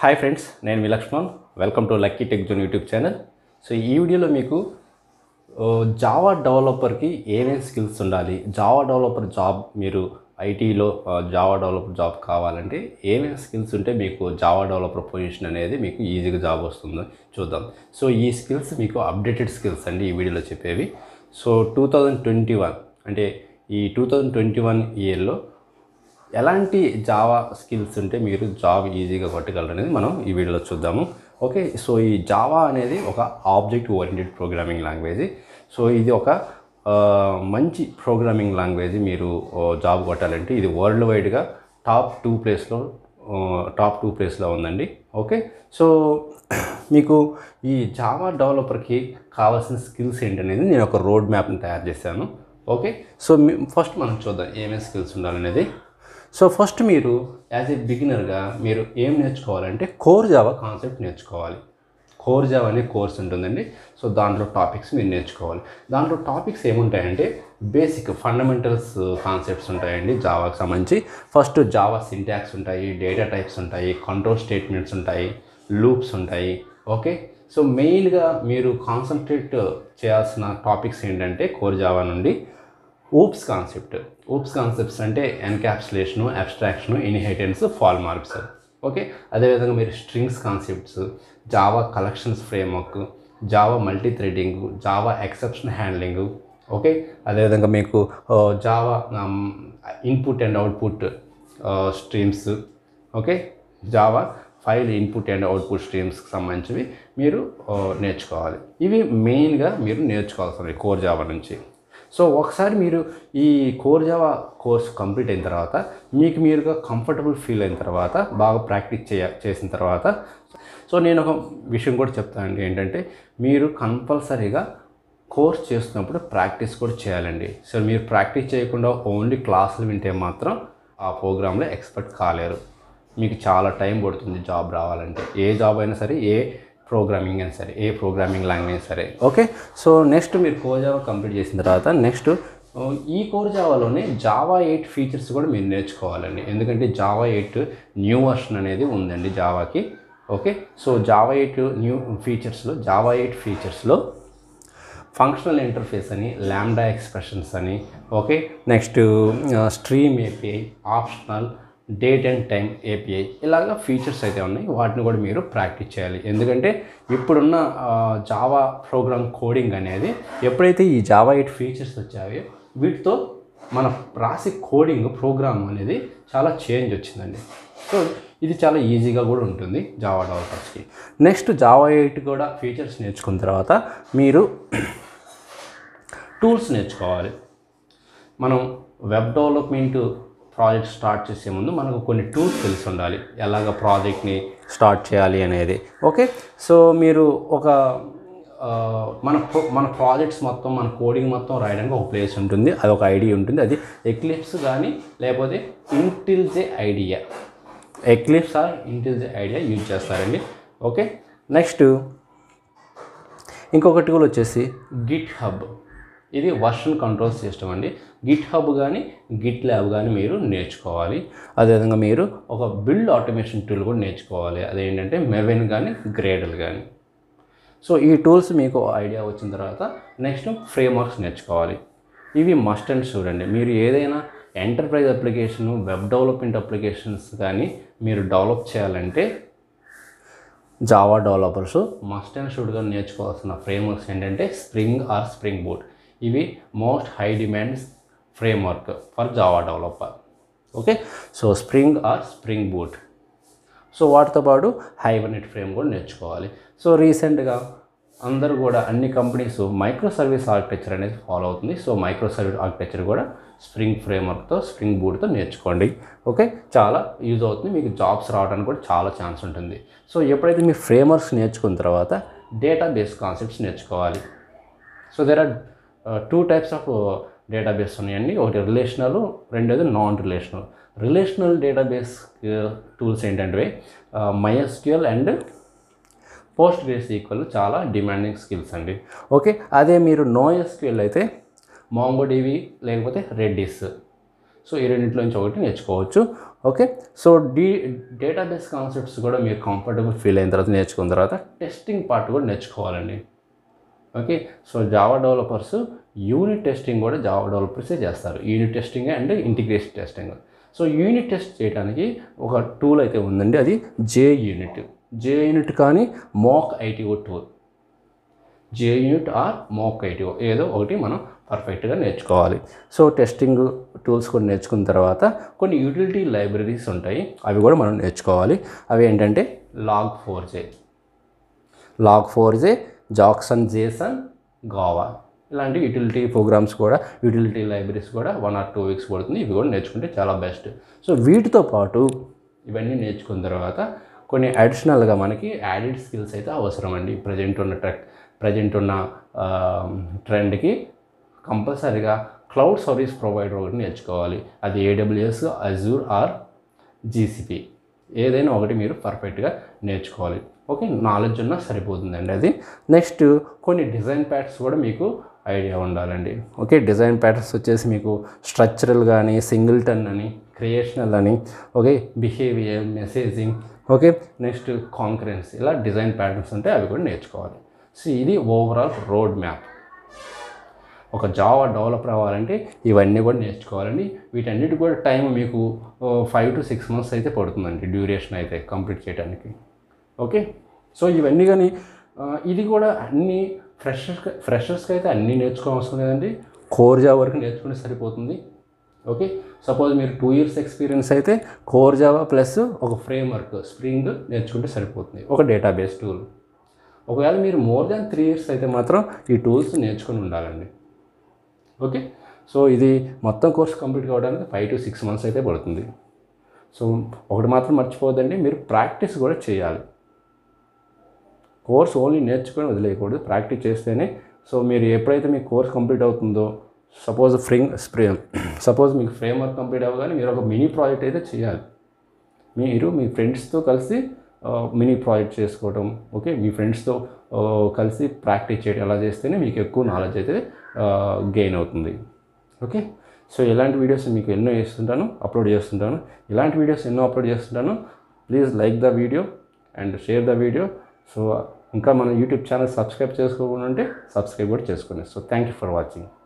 hi friends నేను మీ Lakshman welcome to lucky tech zone YouTube channel so ఈ వీడియోలో మీకు జావా డెవలపర్కి ఏమేమి స్కిల్స్ ఉండాలి జావా డెవలపర్ జాబ్ మీరు ఐటీలో జావా డెవలపర్ జాబ్ కావాలంటే ఏమేమి స్కిల్స్ ఉంటే మీకు జావా డెవలపర్ పొజిషన్ అనేది మీకు ఈజీగా జాబ్ వస్తుందో చూద్దాం సో ఈ స్కిల్స్ మీకు అప్డేటెడ్ స్కిల్స్ అండి ఈ వీడియోలో చెప్పేవి so two thousand twenty one అంటే ఈ టూ థౌజండ్ ట్వంటీ వన్ ఇయర్లో ఎలాంటి జావా స్కిల్స్ ఉంటే మీరు జాబ్ ఈజీగా కొట్టగలరు అనేది మనం ఈ వీడియోలో చూద్దాము ఓకే సో ఈ జావా అనేది ఒక object oriented programming language so ఇది ఒక ఆ, మంచి ప్రోగ్రామింగ్ లాంగ్వేజ్ మీరు ఆ, జాబ్ కొట్టాలంటే ఇది వరల్డ్ వైడ్గా టాప్ టూ ప్లేస్లో టాప్ టూ ప్లేస్లో ఉందండి ఓకే సో మీకు ఈ జావా డెవలపర్కి కావాల్సిన స్కిల్స్ ఏంటనేది నేను ఒక రోడ్ మ్యాప్ని తయారు చేశాను ఓకే సో ఫస్ట్ మనం చూద్దాం ఏమేమి స్కిల్స్ ఉండాలనేది సో ఫస్ట్ మీరు యాజ్ ఏ బిగినర్గా మీరు ఏం నేర్చుకోవాలంటే కోర్ జావా కాన్సెప్ట్ నేర్చుకోవాలి కోర్ జావా అనే కోర్స్ ఉంటుందండి సో దాంట్లో టాపిక్స్ మీరు నేర్చుకోవాలి దాంట్లో టాపిక్స్ ఏముంటాయంటే బేసిక్ ఫండమెంటల్స్ కాన్సెప్ట్స్ ఉంటాయండి జావాకి సంబంధించి ఫస్ట్ జావా సింటాక్స్ ఉంటాయి డేటా టైప్స్ ఉంటాయి కంట్రోల్ స్టేట్మెంట్స్ ఉంటాయి లూప్స్ ఉంటాయి ఓకే సో మెయిన్గా మీరు కాన్సన్ట్రేట్ చేయాల్సిన టాపిక్స్ ఏంటంటే కోర్ జావా నుండి ఊప్స్ కాన్సెప్ట్ ఊప్స్ కాన్సెప్ట్స్ అంటే encapsulation abstraction inheritance fall marks okay అదేవిధంగా మీరు strings concepts Java collections framework Java multithreading Java exception handling okay అదేవిధంగా మీకు Java input and output streams okay Java file input and output స్ట్రీమ్స్కి సంబంధించివి మీరు ఆ, నేర్చుకోవాలి ఇవి మెయిన్గా మీరు నేర్చుకోవాల్సినవి కోర్ జావా నుంచి సో ఒకసారి మీరు ఈ కోర్ జావా కోర్స్ కంప్లీట్ అయిన తర్వాత మీకు మీరుగా కంఫర్టబుల్ ఫీల్ అయిన తర్వాత బాగా ప్రాక్టీస్ చేయ చేసిన తర్వాత సో నేను ఒక విషయం కూడా చెప్తానండి ఏంటంటే మీరు కంపల్సరీగా కోర్స్ చేస్తున్నప్పుడు ప్రాక్టీస్ కూడా చేయాలండి సో మీరు ప్రాక్టీస్ చేయకుండా ఓన్లీ క్లాసులు వింటే మాత్రం ఆ ప్రోగ్రాంలో ఎక్స్పర్ట్ కాలేరు మీకు చాలా టైం పడుతుంది జాబ్ రావాలంటే ఏ జాబ్ అయినా సరే ఏ ప్రోగ్రామింగ్ అయినా సరే ఏ ప్రోగ్రామింగ్ లాంగ్వేజ్ సరే ఓకే సో నెక్స్ట్ మీరు కోర్ జావా కంప్లీట్ చేసిన తర్వాత నెక్స్ట్ ఈ కోర్ జావాలోనే జావా ఎయిట్ ఫీచర్స్ కూడా మీరు నేర్చుకోవాలండి ఎందుకంటే జావా ఎయిట్ న్యూ వర్షన్ అనేది ఉందండి జావాకి okay so Java eight new ఫీచర్స్లో జావా ఎయిట్ ఫీచర్స్లో ఫంక్షనల్ ఇంటర్ఫేస్ అని ల్యాండా ఎక్స్ప్రెషన్స్ అని okay next stream API optional date and time API ఇలాగ ఫీచర్స్ అయితే ఉన్నాయి వాటిని కూడా మీరు ప్రాక్టీస్ చేయాలి ఎందుకంటే ఇప్పుడున్న జావా ప్రోగ్రామ్ కోడింగ్ అనేది ఎప్పుడైతే ఈ జావా ఎయిట్ ఫీచర్స్ వచ్చాయో వీటితో మన రాసే కోడింగ్ ప్రోగ్రామ్ అనేది చాలా చేంజ్ వచ్చిందండి సో ఇది చాలా ఈజీగా కూడా ఉంటుంది జావా డెవలపర్స్కి నెక్స్ట్ జావా ఎయిట్ కూడా ఫీచర్స్ నేర్చుకున్న తర్వాత మీరు టూల్స్ నేర్చుకోవాలి మనం వెబ్ డెవలప్మెంట్ ప్రాజెక్ట్ స్టార్ట్ చేసే ముందు మనకు కొన్ని టూల్స్ తెలిసి ఉండాలి ఎలాగ ప్రాజెక్ట్ని స్టార్ట్ చేయాలి అనేది ఓకే సో మీరు ఒక ఆ, మన ప్రో- మన ప్రాజెక్ట్స్ మొత్తం మన కోడింగ్ మొత్తం రాయడానికి ఒక ప్లేస్ ఉంటుంది అది ఒక ఐడియా ఉంటుంది అది ఎక్లిప్స్ కానీ లేకపోతే IntelliJ IDEA Eclipse or IntelliJ IDEA use చేస్తారండి ఓకే నెక్స్ట్ ఇంకొకటి కూడా వచ్చేసి గిట్ హబ్ ఇది వర్షన్ కంట్రోల్ సిస్టమ్ అండి గిట్ హబ్ కానీ గిట్ ల్యాబ్ కానీ మీరు నేర్చుకోవాలి అదేవిధంగా మీరు ఒక బిల్డ్ ఆటోమేషన్ టూల్ కూడా నేర్చుకోవాలి అదేంటంటే మెవెన్ కానీ గ్రేడల్ కానీ సో ఈ టూల్స్ మీకు ఐడియా వచ్చిన తర్వాత నెక్స్ట్ ఫ్రేమ్వర్క్స్ నేర్చుకోవాలి ఇవి మస్ట్ అండ్ చూడండి మీరు ఏదైనా enterprise application web development applications కానీ మీరు డెవలప్ చేయాలంటే జావా డెవలపర్స్ మస్ట్ అండ్ షుడ్గా నేర్చుకోవాల్సిన ఫ్రేమ్వర్క్స్ ఏంటంటే స్ప్రింగ్ ఆర్ స్ప్రింగ్ బూట్ ఇవి most high demands framework for Java developer okay so Spring or Spring Boot so వాటితో పాటు హైబర్నెట్ ఫ్రేమ్ కూడా నేర్చుకోవాలి సో రీసెంట్గా అందరూ కూడా అన్ని కంపెనీస్ మైక్రో సర్వీస్ ఆర్కిటెక్చర్ అనేది ఫాలో అవుతుంది సో మైక్రో సర్వీస్ ఆర్కిటెక్చర్ కూడా స్ప్రింగ్ ఫ్రేమ్వర్క్తో స్ప్రింగ్ బూట్తో నేర్చుకోండి ఓకే చాలా యూజ్ అవుతుంది మీకు జాబ్స్ రావడానికి కూడా చాలా ఛాన్స్ ఉంటుంది సో ఎప్పుడైతే మీ ఫ్రేమ్వర్క్స్ నేర్చుకున్న తర్వాత డేటాబేస్ కాన్సెప్ట్స్ నేర్చుకోవాలి so there are two types of database ఉన్నాయండి ఒకటి రిలేషనల్ రెండోది non relational relational database tools ఏంటంటే MySQL and Postgres equal చాలా డిమాండింగ్ స్కిల్స్ అండి ఓకే అదే మీరు నో ఎస్క్యూఎల్ అయితే మాంగోడివి లేకపోతే రెడ్డిస్ సో ఈ రెండింటిలో నుంచి ఒకటి నేర్చుకోవచ్చు okay so the database concepts కూడా మీరు కంఫర్టబుల్ ఫీల్ అయిన తర్వాత నేర్చుకున్న తర్వాత టెస్టింగ్ పార్ట్ కూడా నేర్చుకోవాలండి okay so Java developers unit testing కూడా జావా డెవలపర్సే చేస్తారు unit testing and integration testing so unit test చేయడానికి ఒక టూల్ అయితే ఉందండి అది జే యూనిట్ జే యూనిట్ కానీ Mockito tool JUnit or Mockito ఏదో ఒకటి మనం పర్ఫెక్ట్గా నేర్చుకోవాలి సో టెస్టింగ్ టూల్స్ కూడా నేర్చుకున్న తర్వాత కొన్ని యూటిలిటీ లైబ్రరీస్ ఉంటాయి అవి కూడా మనం నేర్చుకోవాలి అవి ఏంటంటే Log4j Log4j Jackson JSON Guava ఇలాంటి యూటిలిటీ ప్రోగ్రామ్స్ కూడా యూటిలిటీ లైబ్రరీస్ కూడా వన్ ఆర్ టూ వీక్స్ పడుతుంది ఇవి కూడా నేర్చుకుంటే చాలా బెస్ట్ సో వీటితో పాటు ఇవన్నీ నేర్చుకున్న తర్వాత కొన్ని అడిషనల్గా మనకి యాడెడ్ స్కిల్స్ అయితే అవసరం అండి ప్రజెంట్ ఉన్న ట్రెక్ ప్రజెంట్ ఉన్న ట్రెండ్కి కంపల్సరీగా క్లౌడ్ సర్వీస్ ప్రొవైడర్ ఒకటి నేర్చుకోవాలి అది ఏడబ్ల్యూఎస్ అజూర్ ఆర్ జీసీపీ ఏదైనా ఒకటి మీరు పర్ఫెక్ట్గా నేర్చుకోవాలి ఓకే నాలెడ్జ్ ఉన్నా సరిపోతుందండి అది నెక్స్ట్ కొన్ని డిజైన్ ప్యాటర్న్స్ కూడా మీకు ఐడియా ఉండాలండి ఓకే డిజైన్ ప్యాటర్న్స్ వచ్చేసి మీకు స్ట్రక్చరల్ కానీ సింగిల్టన్ అని క్రియేషనల్ అని okay behaviour messaging okay next concurrency ఇలా డిజైన్ ప్యాటర్న్స్ ఉంటాయి అవి కూడా నేర్చుకోవాలి సో ఇది ఓవరాల్ రోడ్ మ్యాప్ ఒక జావా డెవలపర్ అవ్వాలంటే ఇవన్నీ కూడా నేర్చుకోవాలండి వీటన్నిటి కూడా టైం మీకు ఫైవ్ టు సిక్స్ మంత్స్ అయితే పడుతుందండి డ్యూరేషన్ అయితే కంప్లీట్ చేయడానికి ఓకే సో ఇవన్నీ కానీ ఆ, ఇది కూడా అన్ని ఫ్రెషర్స్ ఫ్రెషర్స్కి అయితే అన్నీ నేర్చుకోవాల్సిన లేదండి కోర్ జావా వరకు నేర్చుకుంటే సరిపోతుంది ఓకే సపోజ్ మీరు టూ ఇయర్స్ ఎక్స్పీరియన్స్ అయితే కోర్ జావా ప్లస్ ఒక ఫ్రేమ్ వర్క్ స్ప్రింగ్ నేర్చుకుంటే సరిపోతుంది ఒక డేటాబేస్ టూల్ ఒకవేళ మీరు మోర్ దాన్ త్రీ ఇయర్స్ అయితే మాత్రం ఈ టూల్స్ నేర్చుకుని ఉండాలండి ఓకే సో ఇది మొత్తం కోర్స్ కంప్లీట్ కావడానికి ఫైవ్ టు సిక్స్ మంత్స్ అయితే పడుతుంది సో ఒకటి మాత్రం మర్చిపోవద్దండి మీరు ప్రాక్టీస్ కూడా చేయాలి కోర్స్ ఓన్లీ నేర్చుకొని వదిలేయకూడదు ప్రాక్టీస్ చేస్తేనే సో మీరు ఎప్పుడైతే మీ కోర్స్ కంప్లీట్ అవుతుందో సపోజ్ ఫ్రింగ్ స్ప్రే సపోజ్ మీకు ఫ్రేమ్ వర్క్ కంప్లీట్ అవ్వగానే మీరు ఒక మినీ ప్రాజెక్ట్ అయితే చేయాలి మీరు మీ ఫ్రెండ్స్తో కలిసి మినీ ప్రాజెక్ట్ చేసుకోవడం ఓకే మీ ఫ్రెండ్స్తో కలిసి ప్రాక్టీస్ చేయడం అలా చేస్తేనే మీకు ఎక్కువ నాలెడ్జ్ అయితే గెయిన్ అవుతుంది ఓకే సో ఇలాంటి వీడియోస్ మీకు ఎన్నో చేస్తుంటాను అప్లోడ్ చేస్తుంటాను ఇలాంటి వీడియోస్ ఎన్నో అప్లోడ్ చేస్తుంటాను please like the video and share the video so ఇంకా మన యూట్యూబ్ ఛానల్ సబ్స్క్రైబ్ చేసుకోకుండా ఉంటే సబ్స్క్రైబ్ కూడా చేసుకోండి so thank you for watching